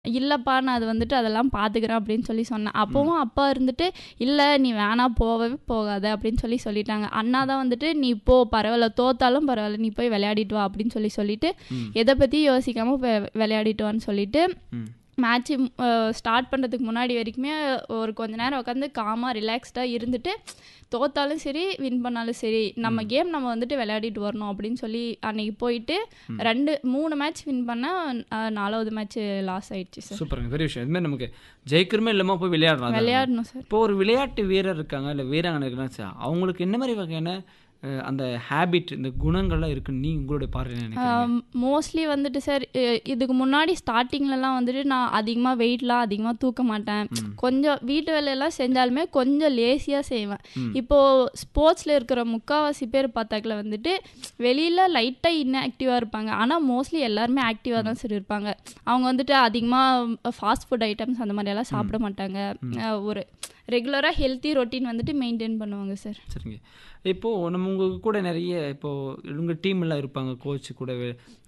இல்லப்பா நான் அது வந்துட்டு அதெல்லாம் பார்த்துக்கிறேன் அப்படின்னு சொல்லி சொன்னேன் அப்பவும் அப்பா இருந்துட்டு இல்லை நீ வேணா போகவே போகாத அப்படின்னு சொல்லி சொல்லிட்டாங்க அண்ணா தான் வந்துட்டு நீ போ பரவாயில்ல தோத்தாலும் பரவாயில்ல நீ போய் விளையாடிட்டு வா அப்படின்னு சொல்லி சொல்லிட்டு ம். எதை பற்றி யோசிக்காம போய் விளையாடிட்டு வான்னு சொல்லிட்டு ம். மேட்ச் ஸ்டார்ட் பண்ணுறதுக்கு முன்னாடி வரைக்குமே ஒரு கொஞ்ச நேரம் உட்காந்து காமாக ரிலாக்ஸ்டாக இருந்துட்டு தோத்தாலும் சரி வின் பண்ணாலும் சரி நம்ம கேம் நம்ம வந்துட்டு விளையாடிட்டு வரணும் அப்படின்னு சொல்லி அன்னைக்கு போயிட்டு ரெண்டு மூணு மேட்ச் வின் பண்ணால் நாலாவது மேட்ச் லாஸ் ஆயிடுச்சு சார் சூப்பருங்க பெரிய விஷயம் இதுமாதிரி நமக்கு ஜெயிக்கிறமே இல்லாமல் போய் விளையாடுறோம் அதான். விளையாடணும் சார் இப்போ ஒரு விளையாட்டு வீரர் இருக்காங்க இல்லை வீராங்கனை இருக்காங்க சார் அவங்களுக்கு என்ன மாதிரி வகையான அஹ், அந்த ஹேபிட் இந்த குணங்கள்லாம் இருக்குன்னு நீ உங்களுடைய பார்வை என்ன நினைக்கிறீங்க மோஸ்ட்லி வந்துட்டு சார் இதுக்கு முன்னாடி ஸ்டார்டிங்லலாம் வந்துட்டு நான் அதிகமாக வெயிட்லாம் அதிகமாக தூக்க மாட்டேன் கொஞ்சம் வீட்டு வேலையெல்லாம் செஞ்சாலுமே கொஞ்சம் லேசியாக செய்வேன் இப்போது ஸ்போர்ட்ஸில் இருக்கிற முக்கால்வாசி பேர் பார்த்தாக்கல வந்துட்டு வெளியில் லைட்டாக inactive-ஆ இருப்பாங்க ஆனால் மோஸ்ட்லி எல்லாருமே ஆக்டிவாக தான் சார் இருப்பாங்க அவங்க வந்துட்டு அதிகமாக ஃபாஸ்ட் ஃபுட் ஐட்டம்ஸ் அந்த மாதிரியெல்லாம் சாப்பிட மாட்டாங்க அஹ், ஒரு ரெகுலராக ஹெல்த்தி ரொட்டீன் வந்துட்டு மெயின்டைன் பண்ணுவாங்க சார் சரிங்க இப்போது நம்ம உங்க கூட நிறைய இப்போது உங்கள் டீம்லாம் இருப்பாங்க கோச் கூட